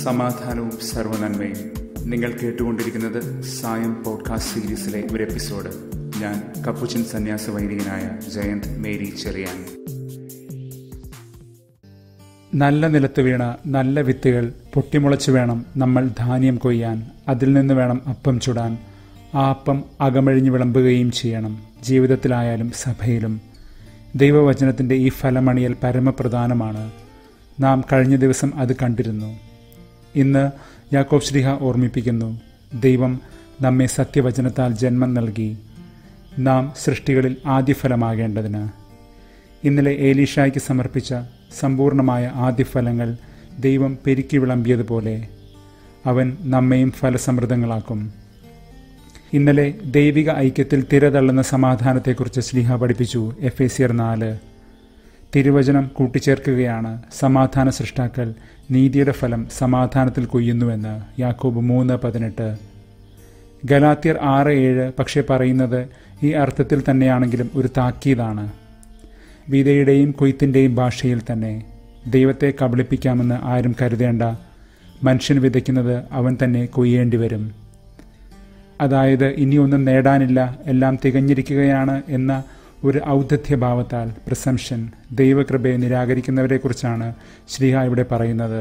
സമാധാനവും സർവനന്മയും നിങ്ങൾ കേട്ടുകൊണ്ടിരിക്കുന്നത് സായം പോഡ്കാസ്റ്റ് സീരീസിലെ ഒരു എപ്പിസോഡ് ഞാൻ കപ്പുച്ചൻ സന്യാസ വൈദികനായ ജയന്ത് മേരി ചെറിയാൻ നല്ല നിലത്ത് വീണ നല്ല വിത്തുകൾ പൊട്ടിമുളച്ചു വേണം നമ്മൾ ധാന്യം കൊയ്യാൻ അതിൽ നിന്ന് വേണം അപ്പം ചുടാൻ ആ അപ്പം അകമഴിഞ്ഞ് വിളമ്പുകയും ചെയ്യണം ജീവിതത്തിലായാലും സഭയിലും ദൈവവചനത്തിൻ്റെ ഈ ഫലമണിയൽ പരമപ്രധാനമാണ് നാം കഴിഞ്ഞ ദിവസം അത് കണ്ടിരുന്നു ഇന്ന് യാക്കോബ് ശ്രീഹ ഓർമ്മിപ്പിക്കുന്നു ദൈവം നമ്മെ സത്യവചനത്താൽ ജന്മം നൽകി നാം സൃഷ്ടികളിൽ ആദ്യഫലമാകേണ്ടതിന് ഇന്നലെ ഏലീഷായ്ക്ക് സമർപ്പിച്ച സമ്പൂർണമായ ആദ്യഫലങ്ങൾ ദൈവം പെരുക്കി വിളമ്പിയതുപോലെ അവൻ നമ്മയും ഫലസമൃദ്ധങ്ങളാക്കും ഇന്നലെ ദൈവിക ഐക്യത്തിൽ തിരതള്ളുന്ന സമാധാനത്തെക്കുറിച്ച് ശ്ലീഹ പഠിപ്പിച്ചു എഫ് എ സിയർ നാല് തിരുവചനം കൂട്ടിച്ചേർക്കുകയാണ് സമാധാന സൃഷ്ടാക്കൾ നീതിയുടെ ഫലം സമാധാനത്തിൽ കൊയ്യുന്നുവെന്ന് യാക്കോബ് മൂന്ന് പതിനെട്ട് ഗലാത്യർ ആറ് ഏഴ് പക്ഷേ പറയുന്നത് ഈ അർത്ഥത്തിൽ തന്നെയാണെങ്കിലും ഒരു താക്കീതാണ് വിതയുടെയും കൊയ്ത്തിൻ്റെയും ഭാഷയിൽ തന്നെ ദൈവത്തെ കബളിപ്പിക്കാമെന്ന് ആരും കരുതേണ്ട മനുഷ്യൻ വിതയ്ക്കുന്നത് അവൻ തന്നെ കൊയ്യേണ്ടി വരും അതായത് ഇനിയൊന്നും നേടാനില്ല എല്ലാം തികഞ്ഞിരിക്കുകയാണ് എന്ന ഒരു ഔദ്ധത്യഭാവത്താൽ പ്രസംഷൻ ദൈവകൃപയെ നിരാകരിക്കുന്നവരെക്കുറിച്ചാണ് ശ്രീഹ ഇവിടെ പറയുന്നത്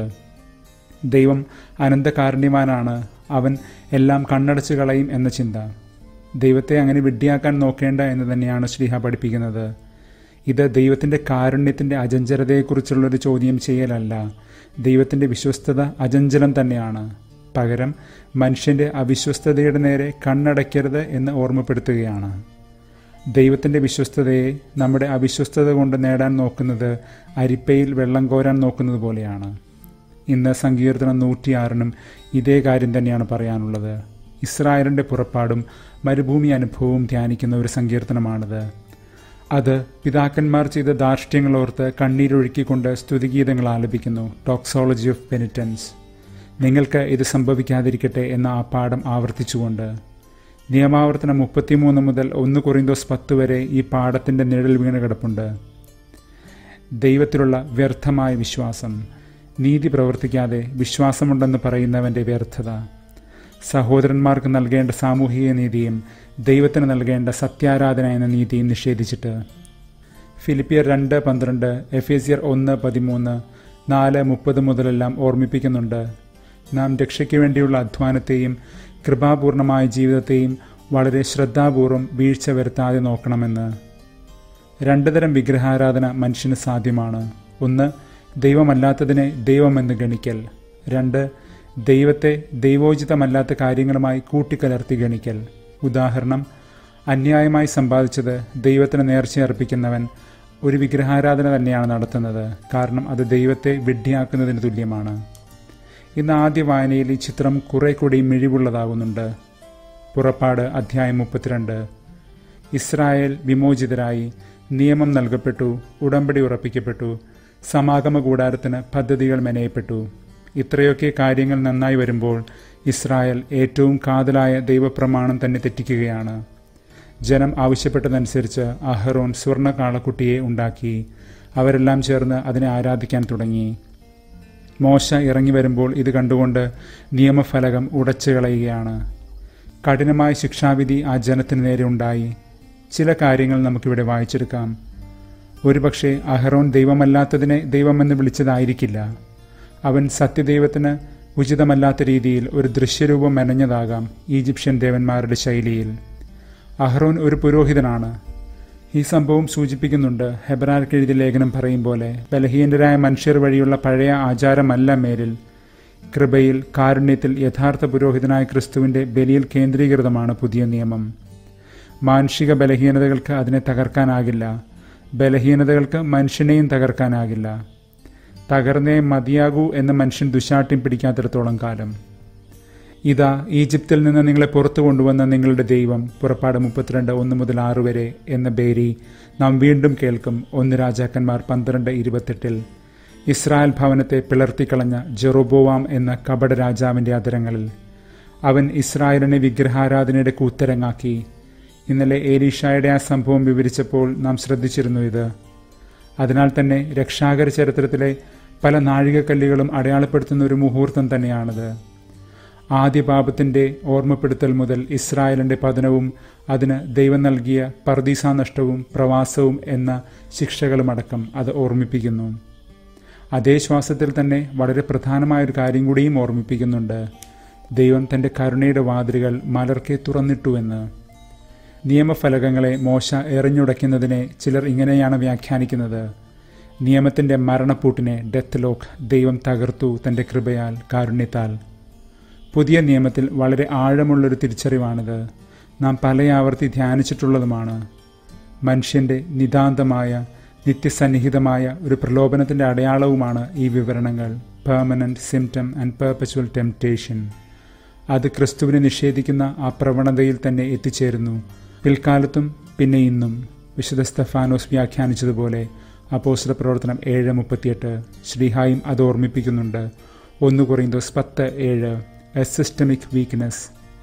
ദൈവം അനന്തകാരുണ്യവാനാണ് അവൻ എല്ലാം കണ്ണടച്ചു കളയും എന്ന ചിന്ത ദൈവത്തെ അങ്ങനെ വിഡ്ഢിയാക്കാൻ നോക്കേണ്ട എന്ന് തന്നെയാണ് ശ്രീഹ പഠിപ്പിക്കുന്നത് ഇത് ദൈവത്തിൻ്റെ കാരുണ്യത്തിൻ്റെ അചഞ്ചലതയെക്കുറിച്ചുള്ളൊരു ചോദ്യം ചെയ്യലല്ല ദൈവത്തിൻ്റെ വിശ്വസ്തത അചഞ്ചലം തന്നെയാണ് പകരം മനുഷ്യൻ്റെ അവിശ്വസ്തതയുടെ നേരെ കണ്ണടയ്ക്കരുത് എന്ന് ഓർമ്മപ്പെടുത്തുകയാണ് ദൈവത്തിൻ്റെ വിശ്വസ്തതയെ നമ്മുടെ അവിശ്വസ്തത കൊണ്ട് നേടാൻ നോക്കുന്നത് അരിപ്പയിൽ വെള്ളം കോരാൻ നോക്കുന്നത് പോലെയാണ് ഇന്ന് സങ്കീർത്തനം നൂറ്റിയാറിനും ഇതേ കാര്യം തന്നെയാണ് പറയാനുള്ളത് ഇസ്രായേലിൻ്റെ പുറപ്പാടും മരുഭൂമി അനുഭവവും ധ്യാനിക്കുന്ന ഒരു സങ്കീർത്തനമാണിത് അത് പിതാക്കന്മാർ ചെയ്ത ധാർഷ്ട്യങ്ങളോർത്ത് കണ്ണീരൊഴുക്കിക്കൊണ്ട് സ്തുതിഗീതങ്ങൾ ആലപിക്കുന്നു ടോക്സോളജി ഓഫ് പെനിറ്റൻസ് നിങ്ങൾക്ക് ഇത് സംഭവിക്കാതിരിക്കട്ടെ എന്ന ആ പാഠം ആവർത്തിച്ചുകൊണ്ട് നിയമാവർത്തനം മുപ്പത്തിമൂന്ന് മുതൽ ഒന്ന് കുറിന്തോസ് പത്ത് വരെ ഈ പാഠത്തിൻ്റെ നിഴൽ വീണ് കിടപ്പുണ്ട് ദൈവത്തിലുള്ള വ്യർത്ഥമായ വിശ്വാസം നീതി പ്രവർത്തിക്കാതെ വിശ്വാസമുണ്ടെന്ന് പറയുന്നവൻ്റെ വ്യർത്ഥത സഹോദരന്മാർക്ക് നൽകേണ്ട സാമൂഹിക നീതിയും ദൈവത്തിന് നൽകേണ്ട സത്യാരാധന എന്ന നീതിയും നിഷേധിച്ചിട്ട് ഫിലിപ്പിയർ രണ്ട് പന്ത്രണ്ട് എഫേസിയർ ഒന്ന് പതിമൂന്ന് നാല് മുപ്പത് മുതലെല്ലാം ഓർമ്മിപ്പിക്കുന്നുണ്ട് നാം രക്ഷയ്ക്ക് വേണ്ടിയുള്ള അധ്വാനത്തെയും കൃപാപൂർണമായ ജീവിതത്തെയും വളരെ ശ്രദ്ധാപൂർവം വീഴ്ച വരുത്താതെ നോക്കണമെന്ന് രണ്ടു തരം വിഗ്രഹാരാധന മനുഷ്യന് സാധ്യമാണ് ഒന്ന് ദൈവമല്ലാത്തതിനെ ദൈവമെന്ന് ഗണിക്കൽ രണ്ട് ദൈവത്തെ ദൈവോചിതമല്ലാത്ത കാര്യങ്ങളുമായി കൂട്ടിക്കലർത്തി ഗണിക്കൽ ഉദാഹരണം അന്യായമായി സമ്പാദിച്ചത് ദൈവത്തിന് നേർച്ചയർപ്പിക്കുന്നവൻ ഒരു വിഗ്രഹാരാധന തന്നെയാണ് നടത്തുന്നത് കാരണം അത് ദൈവത്തെ വിഡ്ഢിയാക്കുന്നതിന് തുല്യമാണ് ഇന്ന് ആദ്യ വായനയിൽ ഈ ചിത്രം കുറെ കൂടി മിഴിവുള്ളതാകുന്നുണ്ട് പുറപ്പാട് അധ്യായം മുപ്പത്തിരണ്ട് ഇസ്രായേൽ വിമോചിതരായി നിയമം നൽകപ്പെട്ടു ഉടമ്പടി ഉറപ്പിക്കപ്പെട്ടു സമാഗമ കൂടാരത്തിന് പദ്ധതികൾ മെനയപ്പെട്ടു ഇത്രയൊക്കെ കാര്യങ്ങൾ നന്നായി വരുമ്പോൾ ഇസ്രായേൽ ഏറ്റവും കാതലായ ദൈവപ്രമാണം തന്നെ തെറ്റിക്കുകയാണ് ജനം ആവശ്യപ്പെട്ടതനുസരിച്ച് അഹറോൻ സ്വർണ്ണ കാളക്കുട്ടിയെ ഉണ്ടാക്കി അവരെല്ലാം ചേർന്ന് അതിനെ ആരാധിക്കാൻ തുടങ്ങി മോശ ഇറങ്ങി വരുമ്പോൾ ഇത് കണ്ടുകൊണ്ട് നിയമഫലകം ഉടച്ചു കളയുകയാണ് കഠിനമായ ശിക്ഷാവിധി ആ ജനത്തിന് നേരെ ഉണ്ടായി ചില കാര്യങ്ങൾ നമുക്കിവിടെ വായിച്ചെടുക്കാം ഒരുപക്ഷെ അഹറോൻ ദൈവമല്ലാത്തതിനെ ദൈവമെന്ന് വിളിച്ചതായിരിക്കില്ല അവൻ സത്യദൈവത്തിന് ഉചിതമല്ലാത്ത രീതിയിൽ ഒരു ദൃശ്യരൂപം മെനഞ്ഞതാകാം ഈജിപ്ഷ്യൻ ദേവന്മാരുടെ ശൈലിയിൽ അഹ്റോൻ ഒരു പുരോഹിതനാണ് ഈ സംഭവം സൂചിപ്പിക്കുന്നുണ്ട് ഹെബറാർക്ക് എഴുതിയ ലേഖനം പറയും പോലെ ബലഹീനരായ മനുഷ്യർ വഴിയുള്ള പഴയ ആചാരമല്ല മേലിൽ കൃപയിൽ കാരുണ്യത്തിൽ യഥാർത്ഥ പുരോഹിതനായ ക്രിസ്തുവിൻ്റെ ബലിയിൽ കേന്ദ്രീകൃതമാണ് പുതിയ നിയമം മാനുഷിക ബലഹീനതകൾക്ക് അതിനെ തകർക്കാനാകില്ല ബലഹീനതകൾക്ക് മനുഷ്യനെയും തകർക്കാനാകില്ല തകർന്നേ മതിയാകൂ എന്ന് മനുഷ്യൻ ദുശാഠ്യം പിടിക്കാത്തിടത്തോളം കാലം ഇതാ ഈജിപ്തിൽ നിന്ന് നിങ്ങളെ പുറത്തു കൊണ്ടുവന്ന നിങ്ങളുടെ ദൈവം പുറപ്പാട് മുപ്പത്തിരണ്ട് ഒന്ന് മുതൽ ആറ് വരെ എന്ന ബേരി നാം വീണ്ടും കേൾക്കും ഒന്ന് രാജാക്കന്മാർ പന്ത്രണ്ട് ഇരുപത്തെട്ടിൽ ഇസ്രായേൽ ഭവനത്തെ പിളർത്തിക്കളഞ്ഞ ജെറോബോവാം എന്ന കപട രാജാവിൻ്റെ അതരങ്ങളിൽ അവൻ ഇസ്രായേലിനെ വിഗ്രഹാരാധനയുടെ കൂത്തരങ്ങാക്കി ഇന്നലെ ഏലീഷായുടെ ആ സംഭവം വിവരിച്ചപ്പോൾ നാം ശ്രദ്ധിച്ചിരുന്നു ഇത് അതിനാൽ തന്നെ രക്ഷാകര ചരിത്രത്തിലെ പല നാഴികക്കല്ലുകളും അടയാളപ്പെടുത്തുന്ന ഒരു മുഹൂർത്തം തന്നെയാണിത് ആദ്യ പാപത്തിൻ്റെ ഓർമ്മപ്പെടുത്തൽ മുതൽ ഇസ്രായേലിൻ്റെ പതനവും അതിന് ദൈവം നൽകിയ പർദീസ നഷ്ടവും പ്രവാസവും എന്ന ശിക്ഷകളുമടക്കം അത് ഓർമ്മിപ്പിക്കുന്നു അതേ ശ്വാസത്തിൽ തന്നെ വളരെ പ്രധാനമായ ഒരു കാര്യം കൂടിയും ഓർമ്മിപ്പിക്കുന്നുണ്ട് ദൈവം തൻ്റെ കരുണയുടെ വാതിലുകൾ മലർക്കെ തുറന്നിട്ടുവെന്ന് നിയമഫലകങ്ങളെ മോശ എറിഞ്ഞുടയ്ക്കുന്നതിനെ ചിലർ ഇങ്ങനെയാണ് വ്യാഖ്യാനിക്കുന്നത് നിയമത്തിൻ്റെ മരണപ്പൂട്ടിനെ ഡെത്ത് ലോക്ക് ദൈവം തകർത്തു തൻ്റെ കൃപയാൽ കാരുണ്യത്താൽ പുതിയ നിയമത്തിൽ വളരെ ആഴമുള്ളൊരു തിരിച്ചറിവാണിത് നാം പലയാവർത്തി ധ്യാനിച്ചിട്ടുള്ളതുമാണ് മനുഷ്യൻ്റെ നിതാന്തമായ നിത്യസന്നിഹിതമായ ഒരു പ്രലോഭനത്തിൻ്റെ അടയാളവുമാണ് ഈ വിവരണങ്ങൾ permanent symptom and perpetual temptation അത് ക്രിസ്തുവിനെ നിഷേധിക്കുന്ന ആ പ്രവണതയിൽ തന്നെ എത്തിച്ചേരുന്നു പിൽക്കാലത്തും പിന്നെ ഇന്നും വിശുദ്ധ സ്തഫാനോസ് വ്യാഖ്യാനിച്ചതുപോലെ അപ്പോസ്ല പ്രവർത്തനം ഏഴ് മുപ്പത്തിയെട്ട് ശ്രീഹായും അത് ഓർമ്മിപ്പിക്കുന്നുണ്ട് ഒന്ന് കുറയുന്തോസ് പത്ത് ഏഴ് എ സിസ്റ്റമിക് വീക്ക്നെസ്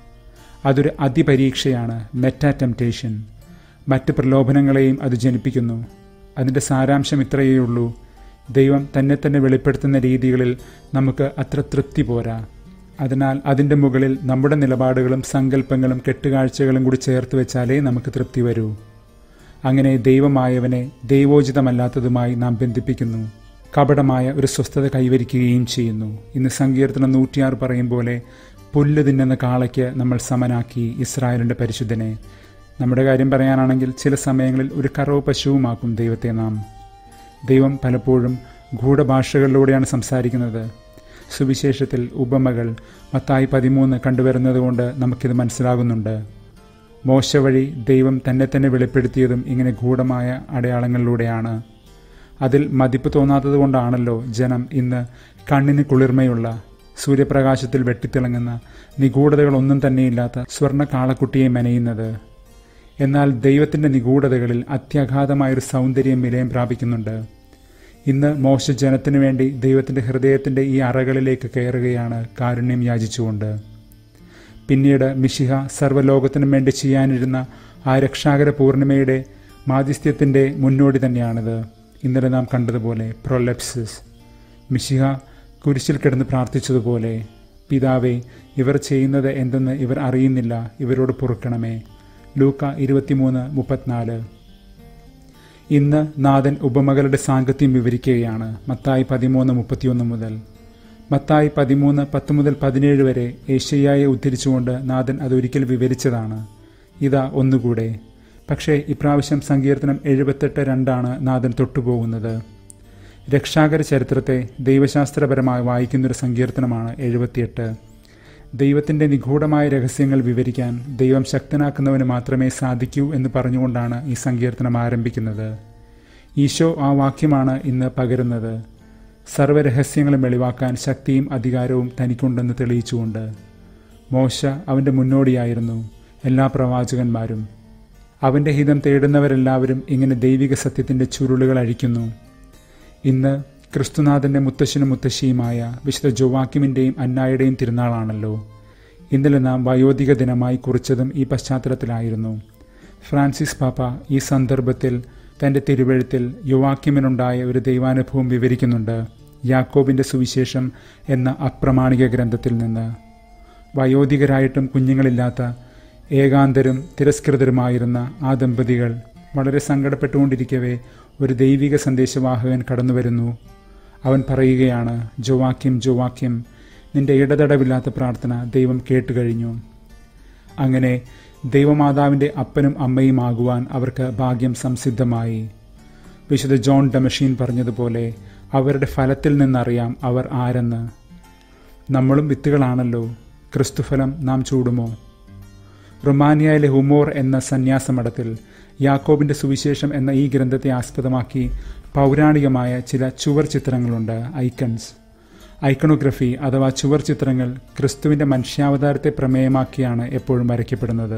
അതൊരു അതിപരീക്ഷയാണ് മെറ്റാ ടെംപ്റ്റേഷൻ മറ്റ് പ്രലോഭനങ്ങളെയും അത് ജനിപ്പിക്കുന്നു അതിൻ്റെ സാരാംശം ഇത്രയേ ഉള്ളൂ ദൈവം തന്നെ തന്നെ വെളിപ്പെടുത്തുന്ന രീതികളിൽ നമുക്ക് അത്ര തൃപ്തി പോരാ അതിനാൽ അതിൻ്റെ മുകളിൽ നമ്മുടെ നിലപാടുകളും സങ്കല്പങ്ങളും കെട്ടുകാഴ്ചകളും കൂടി ചേർത്ത് വെച്ചാലേ നമുക്ക് തൃപ്തി വരൂ അങ്ങനെ ദൈവമായവനെ ദൈവോചിതമല്ലാത്തതുമായി നാം ബന്ധിപ്പിക്കുന്നു കപടമായ ഒരു സ്വസ്ഥത കൈവരിക്കുകയും ചെയ്യുന്നു ഇന്ന് സങ്കീർത്തനം നൂറ്റിയാറ് പറയും പോലെ പുല്ല് തിന്നുന്ന കാളയ്ക്ക് നമ്മൾ സമനാക്കി ഇസ്രായേലിൻ്റെ പരിശുദ്ധനെ നമ്മുടെ കാര്യം പറയാനാണെങ്കിൽ ചില സമയങ്ങളിൽ ഒരു കറവ് പശുവുമാക്കും ദൈവത്തെ നാം ദൈവം പലപ്പോഴും ഗൂഢഭാഷകളിലൂടെയാണ് സംസാരിക്കുന്നത് സുവിശേഷത്തിൽ ഉപമകൾ മത്തായി പതിമൂന്ന് കണ്ടുവരുന്നത് കൊണ്ട് നമുക്കിത് മനസ്സിലാകുന്നുണ്ട് മോശ വഴി ദൈവം തന്നെ തന്നെ വെളിപ്പെടുത്തിയതും ഇങ്ങനെ ഗൂഢമായ അടയാളങ്ങളിലൂടെയാണ് അതിൽ മതിപ്പ് തോന്നാത്തത് കൊണ്ടാണല്ലോ ജനം ഇന്ന് കണ്ണിന് കുളിർമയുള്ള സൂര്യപ്രകാശത്തിൽ വെട്ടിത്തിളങ്ങുന്ന നിഗൂഢതകളൊന്നും തന്നെയില്ലാത്ത സ്വർണ്ണ കാളക്കുട്ടിയെ മെനയുന്നത് എന്നാൽ ദൈവത്തിൻ്റെ നിഗൂഢതകളിൽ അത്യഗാധമായൊരു സൗന്ദര്യം വിലയം പ്രാപിക്കുന്നുണ്ട് ഇന്ന് മോശ ജനത്തിനു വേണ്ടി ദൈവത്തിൻ്റെ ഹൃദയത്തിൻ്റെ ഈ അറകളിലേക്ക് കയറുകയാണ് കാരുണ്യം യാചിച്ചുകൊണ്ട് പിന്നീട് മിഷിഹ സർവ്വലോകത്തിനും വേണ്ടി ചെയ്യാനിരുന്ന ആ രക്ഷാകര പൂർണിമയുടെ മാധ്യസ്ഥ്യത്തിൻ്റെ മുന്നോടി തന്നെയാണിത് ഇന്നലെ നാം കണ്ടതുപോലെ പ്രൊലെപ്സിസ് മിഷിഹ കുരിശിൽ കിടന്ന് പ്രാർത്ഥിച്ചതുപോലെ പിതാവേ ഇവർ ചെയ്യുന്നത് എന്തെന്ന് ഇവർ അറിയുന്നില്ല ഇവരോട് പൊറുക്കണമേ ലൂക്ക ഇരുപത്തിമൂന്ന് മുപ്പത്തിനാല് ഇന്ന് നാഥൻ ഉപമകളുടെ സാങ്കത്യം വിവരിക്കുകയാണ് മത്തായി പതിമൂന്ന് മുപ്പത്തിയൊന്ന് മുതൽ മത്തായി പതിമൂന്ന് പത്ത് മുതൽ പതിനേഴ് വരെ ഏഷ്യയായെ ഉദ്ധരിച്ചുകൊണ്ട് നാഥൻ അതൊരിക്കൽ വിവരിച്ചതാണ് ഇതാ ഒന്നുകൂടെ പക്ഷേ ഇപ്രാവശ്യം സങ്കീർത്തനം എഴുപത്തെട്ട് രണ്ടാണ് നാഥൻ തൊട്ടുപോകുന്നത് രക്ഷാകര ചരിത്രത്തെ ദൈവശാസ്ത്രപരമായി വായിക്കുന്നൊരു സങ്കീർത്തനമാണ് എഴുപത്തിയെട്ട് ദൈവത്തിൻ്റെ നിഗൂഢമായ രഹസ്യങ്ങൾ വിവരിക്കാൻ ദൈവം ശക്തനാക്കുന്നവന് മാത്രമേ സാധിക്കൂ എന്ന് പറഞ്ഞുകൊണ്ടാണ് ഈ സങ്കീർത്തനം ആരംഭിക്കുന്നത് ഈശോ ആ വാക്യമാണ് ഇന്ന് പകരുന്നത് സർവ്വരഹസ്യങ്ങളും വെളിവാക്കാൻ ശക്തിയും അധികാരവും തനിക്കുണ്ടെന്ന് തെളിയിച്ചുകൊണ്ട് മോശ അവൻ്റെ മുന്നോടിയായിരുന്നു എല്ലാ പ്രവാചകന്മാരും അവൻ്റെ ഹിതം തേടുന്നവരെല്ലാവരും ഇങ്ങനെ ദൈവിക സത്യത്തിൻ്റെ ചുരുളുകൾ അഴിക്കുന്നു ഇന്ന് ക്രിസ്തുനാഥൻ്റെ മുത്തശ്ശനും മുത്തശ്ശിയുമായ വിശുദ്ധ ജോവാക്യമിൻ്റെയും അന്നായുടെയും തിരുനാളാണല്ലോ ഇന്നലെ നാം വയോധിക ദിനമായി കുറിച്ചതും ഈ പശ്ചാത്തലത്തിലായിരുന്നു ഫ്രാൻസിസ് പാപ്പ ഈ സന്ദർഭത്തിൽ തൻ്റെ തിരുവഴുത്തിൽ യുവാക്യമിനുണ്ടായ ഒരു ദൈവാനുഭവം വിവരിക്കുന്നുണ്ട് യാക്കോബിൻ്റെ സുവിശേഷം എന്ന അപ്രമാണിക ഗ്രന്ഥത്തിൽ നിന്ന് വയോധികരായിട്ടും കുഞ്ഞുങ്ങളില്ലാത്ത ഏകാന്തരും തിരസ്കൃതരുമായിരുന്ന ആ ദമ്പതികൾ വളരെ സങ്കടപ്പെട്ടുകൊണ്ടിരിക്കവേ ഒരു ദൈവിക സന്ദേശവാഹകൻ കടന്നുവരുന്നു അവൻ പറയുകയാണ് ജോവാക്യം ജോവാക്യം നിന്റെ ഇടതടവില്ലാത്ത പ്രാർത്ഥന ദൈവം കേട്ടുകഴിഞ്ഞു അങ്ങനെ ദൈവമാതാവിൻ്റെ അപ്പനും അമ്മയും ആകുവാൻ അവർക്ക് ഭാഗ്യം സംസിദ്ധമായി വിശുദ്ധ ജോൺ ഡമഷീൻ പറഞ്ഞതുപോലെ അവരുടെ ഫലത്തിൽ നിന്നറിയാം അവർ ആരെന്ന് നമ്മളും വിത്തുകളാണല്ലോ ക്രിസ്തുഫലം നാം ചൂടുമോ റുമാനിയയിലെ ഹുമോർ എന്ന സന്യാസമഠത്തിൽ യാക്കോബിൻ്റെ സുവിശേഷം എന്ന ഈ ഗ്രന്ഥത്തെ ആസ്പദമാക്കി പൗരാണികമായ ചില ചുവർ ചിത്രങ്ങളുണ്ട് ഐക്കൺസ് ഐക്കണോഗ്രഫി അഥവാ ചുവർ ചിത്രങ്ങൾ ക്രിസ്തുവിൻ്റെ മനുഷ്യാവതാരത്തെ പ്രമേയമാക്കിയാണ് എപ്പോഴും വരയ്ക്കപ്പെടുന്നത്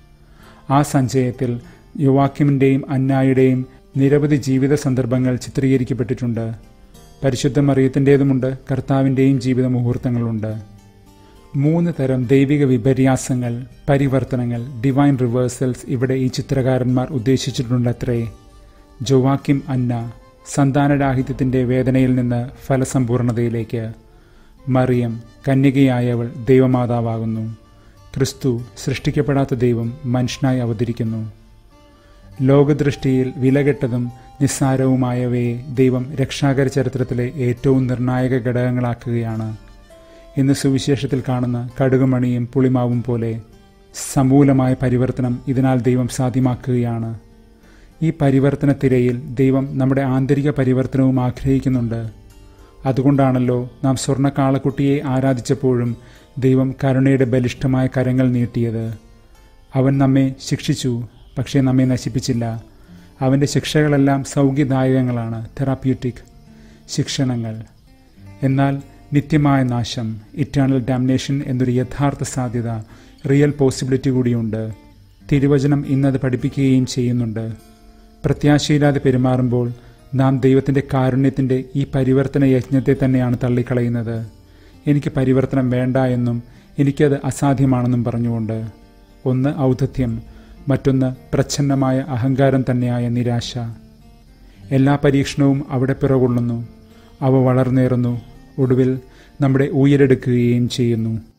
ആ സഞ്ചയത്തിൽ യുവാക്യമിൻ്റെയും അന്നായുടെയും നിരവധി ജീവിത സന്ദർഭങ്ങൾ ചിത്രീകരിക്കപ്പെട്ടിട്ടുണ്ട് പരിശുദ്ധ മറിയത്തിൻ്റേതുമുണ്ട് കർത്താവിൻ്റെയും ജീവിത മുഹൂർത്തങ്ങളുണ്ട് മൂന്ന് തരം ദൈവിക വിപര്യാസങ്ങൾ പരിവർത്തനങ്ങൾ ഡിവൈൻ റിവേഴ്സൽസ് ഇവിടെ ഈ ചിത്രകാരന്മാർ ഉദ്ദേശിച്ചിട്ടുണ്ടത്രേ ജോവാക്കിം അന്ന സന്താനരാഹിത്യത്തിൻ്റെ വേദനയിൽ നിന്ന് ഫലസമ്പൂർണതയിലേക്ക് മറിയം കന്യകയായവൾ ദൈവമാതാവാകുന്നു ക്രിസ്തു സൃഷ്ടിക്കപ്പെടാത്ത ദൈവം മനുഷ്യനായി അവതരിക്കുന്നു ലോകദൃഷ്ടിയിൽ വിലകെട്ടതും നിസ്സാരവുമായവയെ ദൈവം രക്ഷാകര ചരിത്രത്തിലെ ഏറ്റവും നിർണായക ഘടകങ്ങളാക്കുകയാണ് ഇന്ന് സുവിശേഷത്തിൽ കാണുന്ന കടുകുമണിയും പുളിമാവും പോലെ സമൂലമായ പരിവർത്തനം ഇതിനാൽ ദൈവം സാധ്യമാക്കുകയാണ് ഈ പരിവർത്തന തിരയിൽ ദൈവം നമ്മുടെ ആന്തരിക പരിവർത്തനവും ആഗ്രഹിക്കുന്നുണ്ട് അതുകൊണ്ടാണല്ലോ നാം സ്വർണ്ണക്കാളക്കുട്ടിയെ ആരാധിച്ചപ്പോഴും ദൈവം കരുണയുടെ ബലിഷ്ഠമായ കരങ്ങൾ നീട്ടിയത് അവൻ നമ്മെ ശിക്ഷിച്ചു പക്ഷേ നമ്മെ നശിപ്പിച്ചില്ല അവൻ്റെ ശിക്ഷകളെല്ലാം സൗഖ്യദായകങ്ങളാണ് തെറാപ്യൂട്ടിക് ശിക്ഷണങ്ങൾ എന്നാൽ നിത്യമായ നാശം ഇറ്റേണൽ ഡാമിനേഷൻ എന്നൊരു യഥാർത്ഥ സാധ്യത റിയൽ പോസിബിലിറ്റി കൂടിയുണ്ട് തിരുവചനം ഇന്നത് പഠിപ്പിക്കുകയും ചെയ്യുന്നുണ്ട് പ്രത്യാശയില്ലാതെ പെരുമാറുമ്പോൾ നാം ദൈവത്തിൻ്റെ കാരുണ്യത്തിൻ്റെ ഈ പരിവർത്തന യജ്ഞത്തെ തന്നെയാണ് തള്ളിക്കളയുന്നത് എനിക്ക് പരിവർത്തനം വേണ്ട എന്നും എനിക്കത് അസാധ്യമാണെന്നും പറഞ്ഞുകൊണ്ട് ഒന്ന് ഔദ്ധത്യം മറ്റൊന്ന് പ്രച്ഛന്നമായ അഹങ്കാരം തന്നെയായ നിരാശ എല്ലാ പരീക്ഷണവും അവിടെ പിറകൊള്ളുന്നു അവ വളർന്നേറുന്നു ഒടുവിൽ നമ്മുടെ ഉയരെടുക്കുകയും ചെയ്യുന്നു